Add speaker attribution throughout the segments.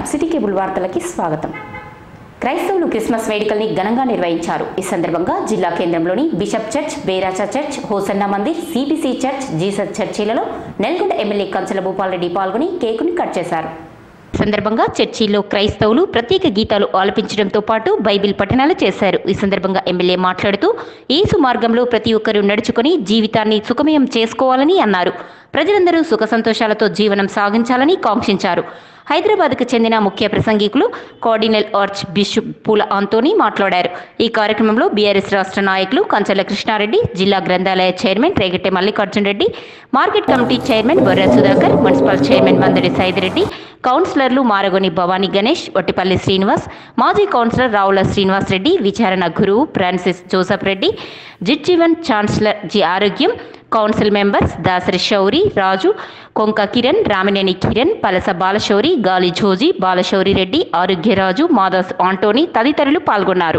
Speaker 1: city cable వార్తలకి స్వాగతం క్రైస్తవులు Christmas వేడుకల్ని ఘనంగా నిర్వహించారు ఈ సందర్భంగా జిల్లా కేంద్రంలోని bishop church Beracah church Hosanna Mandir CBC church Jesus చర్చిలలో నెల్గొండ ఎమ్మెల్యే కంచల భూపాల్ రెడ్డి పాల్గొని కేకుని కట్ చేశారు ఈ సందర్భంగా చర్చిల్లో క్రైస్తవులు ప్రత్యేక గీతాలు ఆలపించడంతో పాటు బైబిల్ పఠనాలు చేశారు ఈ సందర్భంగా ఎమ్మెల్యే మాట్లాడుతూ యేసు మార్గంలో ప్రతి ఒక్కరూ నడుచుకొని జీవితాన్ని సుఖమయం చేసుకోవాలని అన్నారు ప్రజలందరూ సుఖ సంతోషాలతో జీవనం సాగించాలని కాంక్షించారు హైదరాబాద్కు చెందిన ముఖ్య ప్రసంగికులు కార్డినల్ ఆర్చ్ బిషప్ పూల ఆంతోని మాట్లాడారు ఈ కార్యక్రమంలో బీఆర్ఎస్ రాష్ట్ర నాయకులు కంచల కృష్ణారెడ్డి జిల్లా గ్రంథాలయ chairman Regatte Mallikarjun Reddy market committee chairman Borra Sudhakar municipal chairman Mandadi Saidi Reddy కౌన్సిలర్లు మారగొని భవానీ గణేష్ ఒట్టిపల్లి శ్రీనివాస్ మాజీ కౌన్సిలర్ రావుల శ్రీనివాస్ రెడ్డి విచారణ గురువు ఫ్రాన్సిస్ జోసఫ్ రెడ్డి జిట్జీవన్ chancellor G Arogyam council members Dasari Shouri Raju Konka Kiran Ramineni Kiran Palasa Balashouri Gali Joji Balashouri Reddy Arogyaraju Madas Antony తదితరులు పాల్గొన్నారు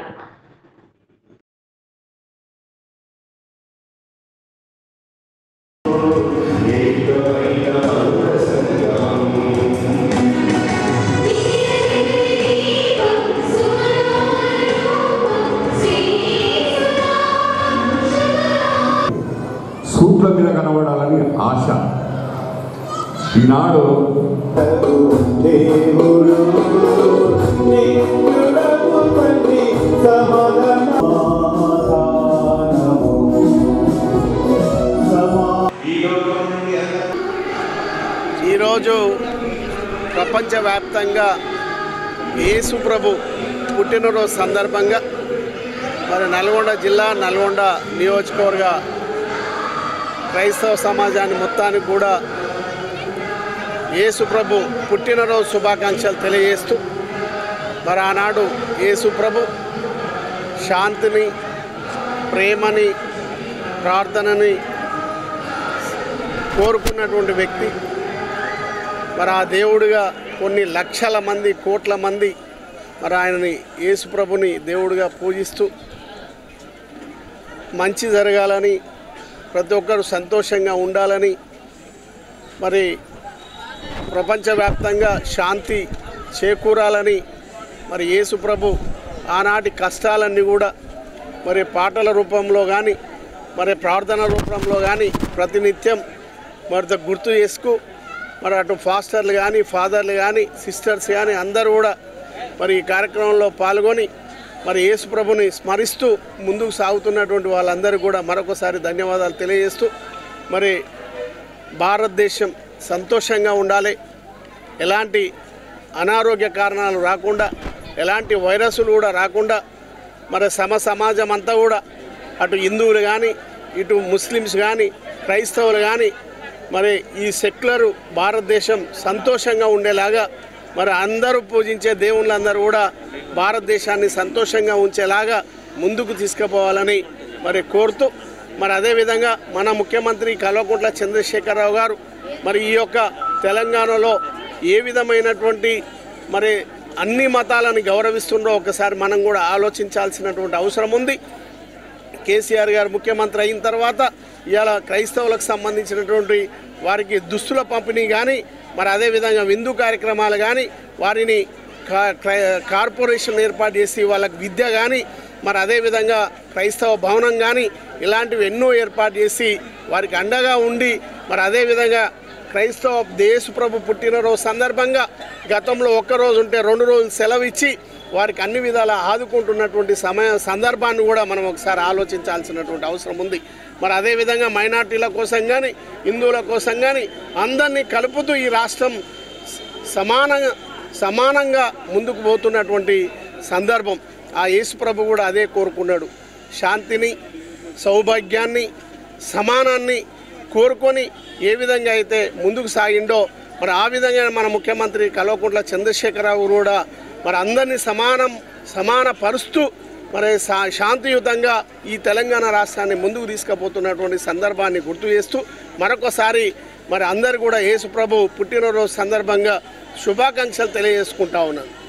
Speaker 2: సూట్ల మీద కనబడాలని ఆశ ఈనాడు
Speaker 3: దేవుడు నిన్నుడకు తండ్రి సమాధానము సమా
Speaker 4: ఈరోజు ప్రపంచవ్యాప్తంగా యేసు ప్రభు పుట్టినరోజు సందర్భంగా మరి నల్గొండ జిల్లా నల్గొండ నియోజకవర్గ క్రైస్తవ సమాజాన్ని మొత్తానికి కూడా యేసు ప్రభు పుట్టినరోజు శుభాకాంక్షలు తెలియజేస్తూ మరి ఆనాడు యేసు ప్రభు శాంతిని ప్రేమని ప్రార్థనని కోరుకున్నటువంటి వ్యక్తి మరి ఆ దేవుడిగా కొన్ని లక్షల మంది కోట్ల మంది మరి ఆయనని యేసుప్రభుని దేవుడిగా పూజిస్తూ మంచి జరగాలని ప్రతి ఒక్కరు సంతోషంగా ఉండాలని మరి ప్రపంచవ్యాప్తంగా శాంతి చేకూరాలని మరి యేసుప్రభు ఆనాటి కష్టాలన్నీ కూడా మరి పాటల రూపంలో కానీ మరి ప్రార్థన రూపంలో కానీ ప్రతినిత్యం మరి గుర్తు చేసుకు మరి అటు ఫాస్టర్లు కానీ ఫాదర్లు కానీ సిస్టర్స్ కానీ అందరూ కూడా మరి ఈ కార్యక్రమంలో పాల్గొని మరి యేసు ప్రభుని స్మరిస్తూ ముందుకు సాగుతున్నటువంటి వాళ్ళందరూ కూడా మరొకసారి ధన్యవాదాలు తెలియజేస్తూ మరి భారతదేశం సంతోషంగా ఉండాలి ఎలాంటి అనారోగ్య కారణాలు రాకుండా ఎలాంటి వైరస్లు కూడా రాకుండా మరి సమ సమాజం అంతా కూడా అటు హిందువులు కానీ ఇటు ముస్లిమ్స్ కానీ క్రైస్తవులు కానీ మరి ఈ సెక్యులర్ భారతదేశం సంతోషంగా ఉండేలాగా మరి అందరూ పూజించే దేవుళ్ళందరూ కూడా భారతదేశాన్ని సంతోషంగా ఉంచేలాగా ముందుకు తీసుకుపోవాలని మరి కోరుతూ మరి అదేవిధంగా మన ముఖ్యమంత్రి కల్వకుంట్ల చంద్రశేఖరరావు గారు మరి ఈ యొక్క తెలంగాణలో ఏ విధమైనటువంటి మరి అన్ని మతాలను గౌరవిస్తుండో ఒకసారి మనం కూడా ఆలోచించాల్సినటువంటి అవసరం ఉంది కేసీఆర్ గారు ముఖ్యమంత్రి అయిన తర్వాత ఇవాళ క్రైస్తవులకు సంబంధించినటువంటి వారికి దుస్తుల పంపిణీ కానీ మరి అదేవిధంగా విందు కార్యక్రమాలు కానీ వారిని కా- క్రై- కార్పొరేషన్ ఏర్పాటు చేసి వాళ్ళకి విద్య కానీ మరి అదేవిధంగా క్రైస్తవ భవనం కానీ ఇలాంటివి ఎన్నో ఏర్పాటు చేసి వారికి అండగా ఉండి మరి అదేవిధంగా క్రైస్తవ దేశ ప్రభు పుట్టినరోజు సందర్భంగా గతంలో ఒక్కరోజు ఉంటే రెండు రోజులు సెలవు ఇచ్చి వారికి అన్ని విధాల ఆదుకుంటున్నటువంటి సమయ సందర్భాన్ని కూడా మనం ఒకసారి ఆలోచించాల్సినటువంటి అవసరం ఉంది మరి అదేవిధంగా మైనార్టీల కోసం కానీ హిందువుల కోసం కానీ అందరినీ కలుపుతూ ఈ రాష్ట్రం సమానంగా సమానంగా ముందుకు పోతున్నటువంటి సందర్భం ఆ యేసు ప్రభు కూడా అదే కోరుకున్నాడు శాంతిని సౌభాగ్యాన్ని సమానాన్ని కోరుకొని ఏ విధంగా అయితే ముందుకు సాగిండో మరి ఆ విధంగా మన ముఖ్యమంత్రి కల్వకుంట్ల చంద్రశేఖరరావు కూడా మరి అందరినీ సమానం సమాన పరుస్తూ మరి శా- శాంతియుతంగా ఈ తెలంగాణ రాష్ట్రాన్ని ముందుకు తీసుకుపోతున్నటువంటి సందర్భాన్ని గుర్తు చేస్తూ మరొకసారి మరి అందరు కూడా యేసు ప్రభు పుట్టినరోజు సందర్భంగా శుభాకాంక్షలు తెలియజేసుకుంటా ఉన్నాను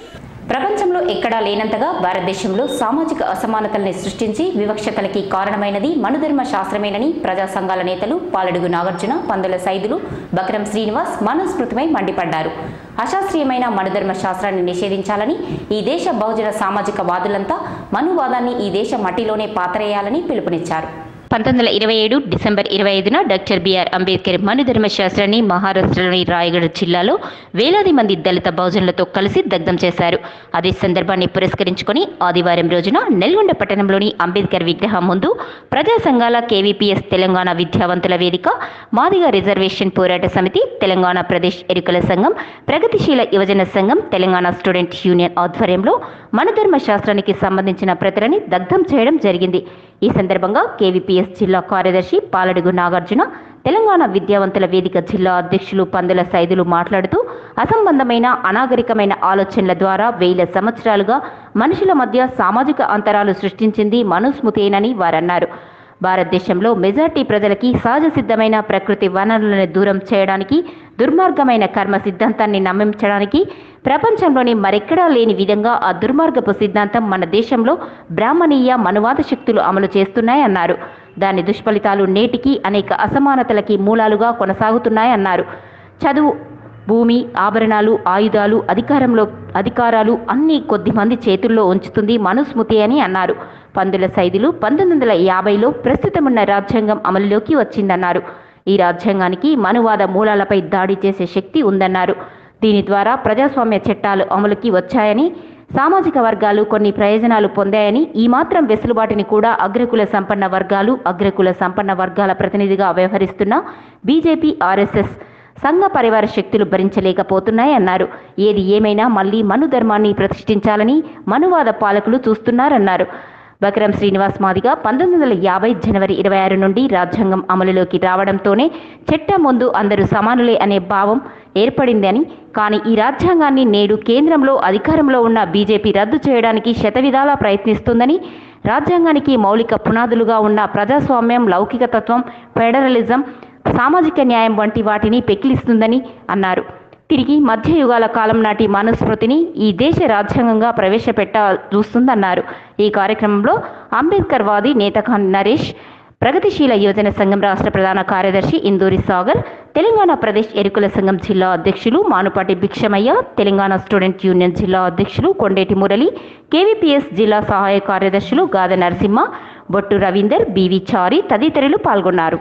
Speaker 1: ప్రపంచంలో ఎక్కడా లేనంతగా భారతదేశంలో సామాజిక అసమానతల్ని సృష్టించి వివక్షతలకి కారణమైనది మనుధర్మ శాస్త్రమేనని ప్రజా సంఘాల నేతలు పాలడుగు నాగార్జున పందుల సైదులు బక్రం శ్రీనివాస్ మనస్మృతిమై మండిపడ్డారు అశాస్త్రీయమైన మనుధర్మ శాస్త్రాన్ని నిషేధించాలని ఈ దేశ బహుజన సామాజిక వాదులంతా మనువాదాన్ని ఈ దేశ మట్టిలోనే పాతరేయాలని పిలుపునిచ్చారు పంతొమ్మిది వందల ఇరవై ఏడు డిసెంబర్ ఇరవై ఐదున డాక్టర్ బిఆర్ అంబేద్కర్ మనుధర్మ శాస్త్రాన్ని మహారాష్ట్రలోని రాయగఢ జిల్లాలో వేలాది మంది దళిత బహుజనులతో కలిసి దగ్ధం చేశారు అదే సందర్భాన్ని పురస్కరించుకొని ఆదివారం రోజున నెల్గొండ పట్టణంలోని అంబేద్కర్ విగ్రహం ముందు ప్రజా సంఘాల కేవీపీఎస్ తెలంగాణ విద్యావంతుల వేదిక మాదిగ రిజర్వేషన్ పోరాట సమితి తెలంగాణ ప్రదేశ్ ఎరుకల సంఘం ప్రగతిశీల యువజన సంఘం తెలంగాణ స్టూడెంట్ యూనియన్ ఆధ్వర్యంలో మనధర్మ శాస్త్రానికి సంబంధించిన ప్రతులని దగ్ధం చేయడం జరిగింది ఈ సందర్భంగా కేవీపీఎస్ జిల్లా కార్యదర్శి పాలడుగు నాగార్జున తెలంగాణ విద్యావంతుల వేదిక జిల్లా అధ్యక్షులు పందుల సైదులు మాట్లాడుతూ అసంబంధమైన అనాగరికమైన ఆలోచనల ద్వారా వేల సంవత్సరాలుగా మనుషుల మధ్య సామాజిక అంతరాలు సృష్టించింది మనుస్మృతేనని వారన్నారు భారతదేశంలో మెజార్టీ ప్రజలకి సహజ సిద్ధమైన ప్రకృతి వనరులను దూరం చేయడానికి దుర్మార్గమైన కర్మ సిద్ధాంతాన్ని నమ్మించడానికి ప్రపంచంలోని మరెక్కడా లేని విధంగా ఆ దుర్మార్గపు సిద్ధాంతం మన దేశంలో బ్రాహ్మణీయ మనువాద శక్తులు అమలు చేస్తున్నాయన్నారు దాని దుష్ఫలితాలు నేటికి అనేక అసమానతలకి మూలాలుగా కొనసాగుతున్నాయన్నారు చదువు భూమి ఆభరణాలు ఆయుధాలు అధికారంలో అధికారాలు అన్ని కొద్దిమంది చేతుల్లో ఉంచుతుంది మనుస్మృతి అని అన్నారు పందుల సైదులు పంతొమ్మిది వందల యాభైలో ప్రస్తుతమున్న రాజ్యాంగం అమలులోకి వచ్చిందన్నారు ఈ రాజ్యాంగానికి మనువాద మూలాలపై దాడి చేసే శక్తి ఉందన్నారు దీని ద్వారా ప్రజాస్వామ్య చట్టాలు అమలుకి వచ్చాయని సామాజిక వర్గాలు కొన్ని ప్రయోజనాలు పొందాయని ఈ మాత్రం వెసులుబాటుని కూడా అగ్రకుల సంపన్న వర్గాలు అగ్రకుల సంపన్న వర్గాల ప్రతినిధిగా వ్యవహరిస్తున్న బీజేపీ ఆర్ఎస్ఎస్ సంఘ పరివార శక్తులు భరించలేకపోతున్నాయన్నారు ఏది ఏమైనా మళ్లీ మను ధర్మాన్ని ప్రతిష్ఠించాలని మనువాద పాలకులు చూస్తున్నారన్నారు బకరం శ్రీనివాస్ మాదిగా పంతొమ్మిది వందల యాభై జనవరి ఇరవై ఆరు నుండి రాజ్యాంగం అమలులోకి రావడంతోనే చట్టం ముందు అందరూ సమానులే అనే భావం ఏర్పడిందని కానీ ఈ రాజ్యాంగాన్ని నేడు కేంద్రంలో అధికారంలో ఉన్న బీజేపీ రద్దు చేయడానికి శతవిధాలా ప్రయత్నిస్తుందని రాజ్యాంగానికి మౌలిక పునాదులుగా ఉన్న ప్రజాస్వామ్యం లౌకిక తత్వం ఫెడరలిజం సామాజిక న్యాయం వంటి వాటిని పెకిలిస్తుందని అన్నారు తిరిగి మధ్యయుగాల కాలం నాటి మనుస్మృతిని ఈ దేశ రాజ్యాంగంగా ప్రవేశపెట్ట చూస్తుందన్నారు ఈ కార్యక్రమంలో అంబేద్కర్ వాది నేతఖాన్ నరేష్ ప్రగతిశీల యువజన సంఘం రాష్ట్ర ప్రధాన కార్యదర్శి ఇందూరి సాగర్ తెలంగాణ ప్రదేశ్ ఎరుకుల సంఘం జిల్లా అధ్యక్షులు మానుపాటి భిక్షమయ్య తెలంగాణ స్టూడెంట్ యూనియన్ జిల్లా అధ్యక్షులు కొండేటి మురళి కేవీపీఎస్ జిల్లా సహాయ కార్యదర్శులు గాద నరసింహ బొట్టు రవీందర్ బివి చారి తదితరులు పాల్గొన్నారు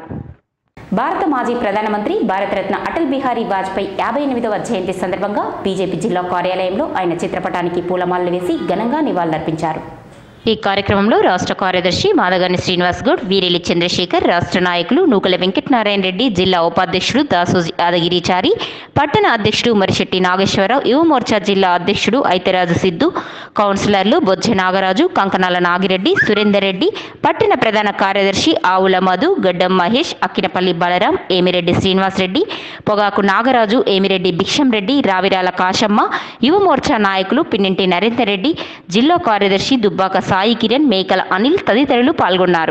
Speaker 1: భారత మాజీ ప్రధానమంత్రి భారతరత్న అటల్ బిహారీ వాజ్పేయి యాభై ఎనిమిదవ జయంతి సందర్భంగా బీజేపీ జిల్లా కార్యాలయంలో ఆయన చిత్రపటానికి పూలమాలలు వేసి ఘనంగా నివాళులర్పించారు ఈ కార్యక్రమంలో రాష్ట్ర కార్యదర్శి మాదగాని శ్రీనివాస్ గౌడ్ వీరేలి చంద్రశేఖర్ రాష్ట్ర నాయకులు నూకల వెంకటనారాయణ రెడ్డి జిల్లా ఉపాధ్యక్షుడు దాసోజి యాదగిరిచారి పట్టణ అధ్యక్షుడు మరిశెట్టి నాగేశ్వరరావు యువ మోర్చా జిల్లా అధ్యక్షుడు ఐతరాజు సిద్ధు కౌన్సిలర్లు బొజ్జ నాగరాజు కంకనాల నాగిరెడ్డి సురేందర్ రెడ్డి పట్టణ ప్రధాన కార్యదర్శి ఆవుల మధు గడ్డం మహేష్ అక్కినపల్లి బలరాం ఏమిరెడ్డి శ్రీనివాస్ రెడ్డి పొగాకు నాగరాజు ఏమిరెడ్డి భిక్షం రెడ్డి రావిరాల కాశమ్మ యువ మోర్చా నాయకులు పిన్నింటి నరేందర్ రెడ్డి జిల్లా కార్యదర్శి దుబ్బాక సాయి కిరణ్ మేకల అనిల్ తదితరులు పాల్గొన్నారు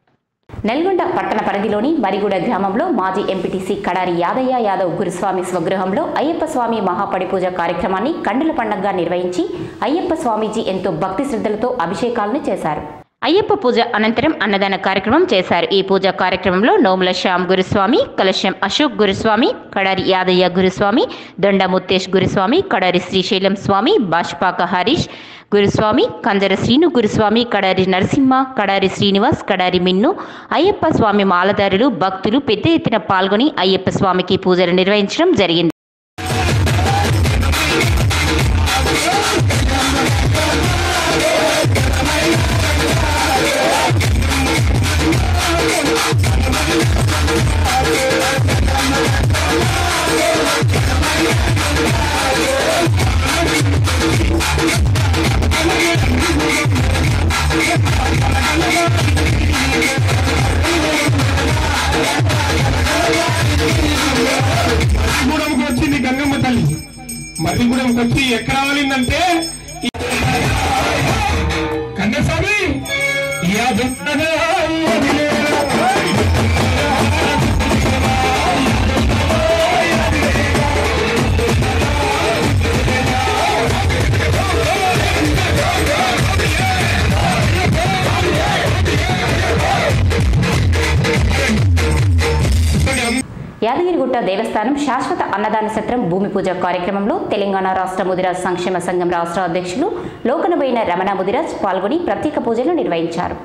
Speaker 1: నల్గొండ పట్టణ పరిధిలోని మరిగూడ గ్రామంలో మాజీ ఎంపీటీసీ కడారి యాదయ్య యాదవ్ గురుస్వామి స్వగృహంలో అయ్యప్ప స్వామి మహాపడిపూజ కార్యక్రమాన్ని కండుల పండగగా నిర్వహించి అయ్యప్ప స్వామీజీ ఎంతో భక్తి శ్రద్ధలతో అభిషేకాలను చేశారు అయ్యప్ప పూజ అనంతరం అన్నదాన కార్యక్రమం చేశారు ఈ పూజ కార్యక్రమంలో నోముల శ్యామ్ గురుస్వామి కలశం అశోక్ గురుస్వామి కడారి యాదయ్య గురుస్వామి దొండ ముత్తేష్ గురుస్వామి కడారి శ్రీశైలం స్వామి బాష్పాక హరీష్ గురుస్వామి కంజర శ్రీను గురుస్వామి కడారి నరసింహ కడారి శ్రీనివాస్ కడారి మిన్ను అయ్యప్ప స్వామి మాలదారులు భక్తులు పెద్ద ఎత్తున పాల్గొని అయ్యప్ప స్వామికి పూజలు నిర్వహించడం జరిగింది
Speaker 5: మర్రిగూడెంకి వచ్చింది గంగమ్మ తల్లి మర్రిగూడెంకి వచ్చి ఎక్కడ రావాలిందంటే కన్నస్వామి యాదున్నదా
Speaker 1: యాదగిరిగుట్ట దేవస్థానం శాశ్వత అన్నదాన సత్రం భూమి పూజ కార్యక్రమంలో తెలంగాణ రాష్ట్ర ముదిరాజ్ సంక్షేమ సంఘం రాష్ట్ర అధ్యక్షులు లోకనబోయిన రమణ ముదిరాజ్ పాల్గొని ప్రత్యేక పూజలు నిర్వహించారు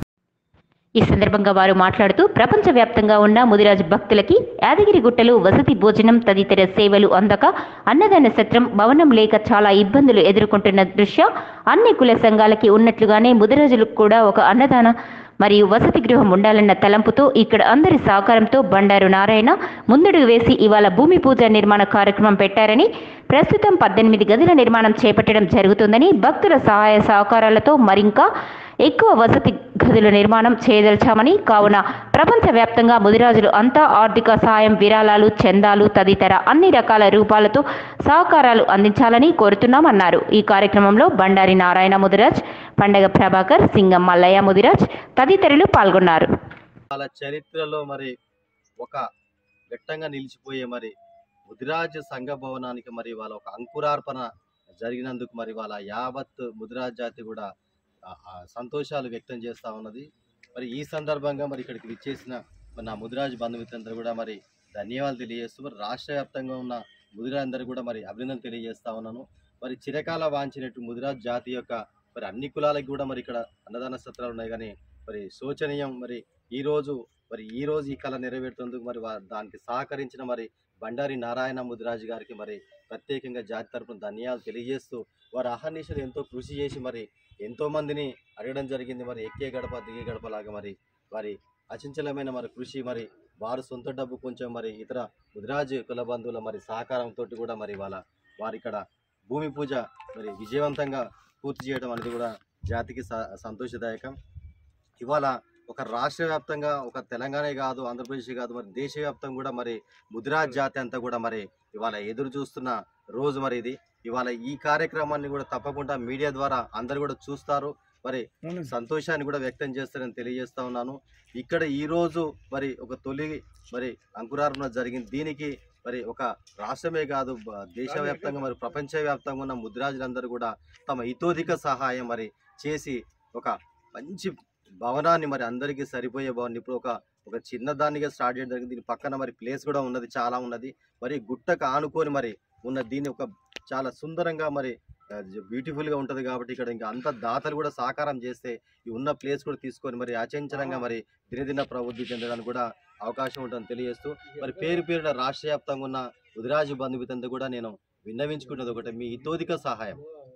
Speaker 1: ఈ సందర్భంగా వారు మాట్లాడుతూ ప్రపంచవ్యాప్తంగా ఉన్న ముదిరాజ్ భక్తులకి యాదగిరిగుట్టలో వసతి భోజనం తదితర సేవలు అందక అన్నదాన సత్రం భవనం లేక చాలా ఇబ్బందులు ఎదుర్కొంటున్న దృష్ట్యా అన్ని కుల సంఘాలకి ఉన్నట్లుగానే ముదిరాజులకు కూడా ఒక అన్నదాన మరియు వసతి గృహం ఉండాలన్న తలంపుతో ఇక్కడ అందరి సహకారంతో బండారు నారాయణ ముందడుగు వేసి ఇవాళ భూమి పూజ నిర్మాణ కార్యక్రమం పెట్టారని ప్రస్తుతం పద్దెనిమిది గదుల నిర్మాణం చేపట్టడం జరుగుతుందని భక్తుల సహాయ సహకారాలతో మరింకా ఎక్కువ వసతి గదుల నిర్మాణం చేయదలిచామని కావున ప్రపంచవ్యాప్తంగా ముదిరాజులు అంతా ఆర్థిక సహాయం విరాళాలు చందాలు తదితర అన్ని రకాల రూపాలతో సహకారాలు అందించాలని కోరుతున్నామన్నారు ఈ కార్యక్రమంలో బండారి నారాయణ ముదిరాజ్ పండగ ప్రభాకర్ సింగం మల్లయ్య ముదిరాజ్ తదితరులు పాల్గొన్నారు
Speaker 6: వాళ్ళ చరిత్రలో మరి ఒక ఘట్టంగా నిలిచిపోయే మరి ముదిరాజ్ సంఘ భవనానికి మరి వాళ్ళ ఒక అంకురార్పణ జరిగినందుకు మరి వాళ్ళ యావత్ ముదిరాజ్ జాతి కూడా ఆ, ఆ, సంతోషాలు వ్యక్తం చేస్తూ ఉన్నది మరి ఈ సందర్భంగా మరి ఇక్కడికి విచ్చేసిన మరి నా ముదిరాజ్ బంధుమిత్రులందరూ కూడా మరి ధన్యవాదాలు తెలియజేస్తూ మరి రాష్ట్ర వ్యాప్తంగా ఉన్న ముదిరాజందరూ కూడా మరి అభినందనలు తెలియజేస్తా ఉన్నాను మరి చిరకాల వాంచినట్టు ముదిరాజ్ జాతి యొక్క మరి అన్ని కులాలకు కూడా మరి ఇక్కడ అన్నదాన సత్రాలు ఉన్నాయి కానీ మరి శోచనీయం మరి ఈ రోజు మరి ఈ రోజు ఈ కళ నెరవేరుతుందుకు మరి వా- దానికి సహకరించిన మరి బండారి నారాయణ ముదిరాజు గారికి మరి ప్రత్యేకంగా జాతి తరపున ధన్యాలు తెలియజేస్తూ వారు అహర్నిశలు ఎంతో కృషి చేసి మరి ఎంతో మందిని అడగడం జరిగింది మరి ఎక్కే గడప దిగే గడప లాగా మరి వారి అచంచలమైన మరి కృషి మరి వారు సొంత డబ్బు కొంచెం మరి ఇతర ముదిరాజు కుల బంధువుల మరి సహకారంతో కూడా మరి వాళ్ళ వారి ఇక్కడ భూమి పూజ మరి విజయవంతంగా పూర్తి చేయడం అనేది కూడా జాతికి స- సంతోషదాయకం ఇవాళ ఒక రాష్ట్ర వ్యాప్తంగా ఒక తెలంగాణ కాదు ఆంధ్రప్రదేశ్ కాదు మరి దేశవ్యాప్తంగా కూడా మరి ముదిరాజ్ జాతి అంతా కూడా మరి ఇవాళ ఎదురు చూస్తున్న రోజు మరి ఇది ఇవాళ ఈ కార్యక్రమాన్ని కూడా తప్పకుండా మీడియా ద్వారా అందరు కూడా చూస్తారు మరి సంతోషాన్ని కూడా వ్యక్తం చేస్తారని తెలియజేస్తా ఉన్నాను ఇక్కడ ఈ రోజు మరి ఒక తొలి మరి అంకురార్పణ జరిగింది దీనికి మరి ఒక రాష్ట్రమే కాదు బ- దేశవ్యాప్తంగా మరి ప్రపంచవ్యాప్తంగా ఉన్న ముద్రాజులందరూ కూడా తమ ఇతోధిక సహాయం మరి చేసి ఒక మంచి భవనాన్ని మరి అందరికీ సరిపోయే భవన్ ఇప్పుడు ఒక ఒక చిన్న దానిగా స్టార్ట్ చేయడం జరిగింది దీని పక్కన మరి ప్లేస్ కూడా ఉన్నది చాలా ఉన్నది మరి గుట్టకు ఆనుకొని మరి ఉన్న దీన్ని ఒక చాలా సుందరంగా మరి బ్యూటిఫుల్ గా ఉంటది కాబట్టి ఇక్కడ ఇంకా అంత దాతలు కూడా సహకారం చేస్తే ఈ ఉన్న ప్లేస్ కూడా తీసుకొని మరి అచంచలంగా మరి దినదిన ప్రవృద్ధి చెందడానికి కూడా అవకాశం ఉంటుందని తెలియజేస్తూ మరి పేరు పేరున రాష్ట్ర వ్యాప్తంగా ఉన్న ఉదిరాజు బంధుమితంతో కూడా నేను విన్నవించుకున్నది ఒకటి మీ ఇతోధిక సహాయం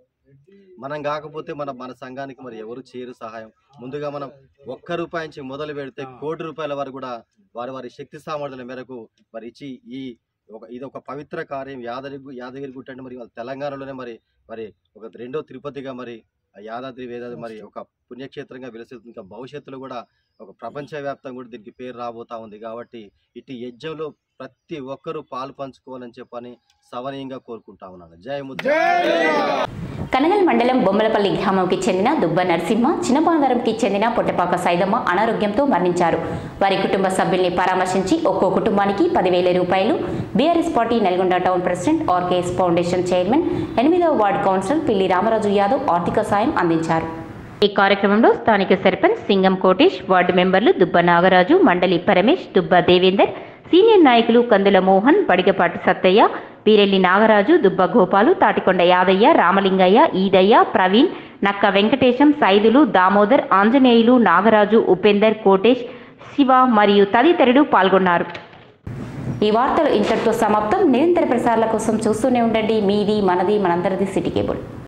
Speaker 6: మనం కాకపోతే మన మన సంఘానికి మరి ఎవరు చేయరు సహాయం ముందుగా మనం ఒక్క రూపాయి నుంచి మొదలు పెడితే కోటి రూపాయల వరకు కూడా వారి వారి శక్తి సామర్థ్యాల మేరకు మరి ఇచ్చి ఈ ఒక ఇది ఒక పవిత్ర కార్యం యాదగిరి యాదగిరి గుట్ట అంటే మరి వాళ్ళ తెలంగాణలోనే మరి మరి ఒక రెండో తిరుపతిగా మరి ఆ యాదాద్రి వేదాద్రి మరి ఒక పుణ్యక్షేత్రంగా వెలుస్తుంది ఇంకా భవిష్యత్తులో కూడా ఒక ప్రపంచవ్యాప్తంగా కూడా దీనికి పేరు రాబోతా ఉంది కాబట్టి ఇటు యజ్ఞంలో ప్రతి ఒక్కరూ పాలు పంచుకోవాలని చెప్పని సవనీయంగా కోరుకుంటా ఉన్నాను జయ ముద్ర
Speaker 1: కనగల్ మండలం బొమ్మలపల్లి గ్రామంకి చెందిన దుబ్బ నరసింహ చిన్నపాందరంకి చెందిన పొట్టపాక సైదమ్మ అనారోగ్యంతో మరణించారు వారి కుటుంబ సభ్యుల్ని పరామర్శించి ఒక్కో కుటుంబానికి పదివేల రూపాయలు BRS party Nalgonda town president RKS foundation chairman ఎనిమిదవ వార్డు కౌన్సిలర్ పిల్లి రామరాజు యాదవ్ ఆర్థిక సాయం అందించారు ఈ కార్యక్రమంలో స్థానిక సర్పంచ్ సింగం కోటేష్ వార్డు మెంబర్లు దుబ్బ నాగరాజు మండలి పరమేష్ దుబ్బ దేవేందర్ సీనియర్ నాయకులు కందుల మోహన్ బడిగపాటి సత్తయ్య వీరెల్లి నాగరాజు దుబ్బ గోపాలు తాటికొండ యాదయ్య రామలింగయ్య ఈదయ్య ప్రవీణ్ నక్క వెంకటేశం సైదులు దామోదర్ ఆంజనేయులు నాగరాజు ఉపేందర్ కోటేష్ శివ మరియు తదితరులు పాల్గొన్నారు ఈ వార్తలు ఇంతటితో సమాప్తం నిరంతర ప్రసారాల కోసం చూస్తూనే ఉండండి మీది మనది మనందరిది సిటీ కేబుల్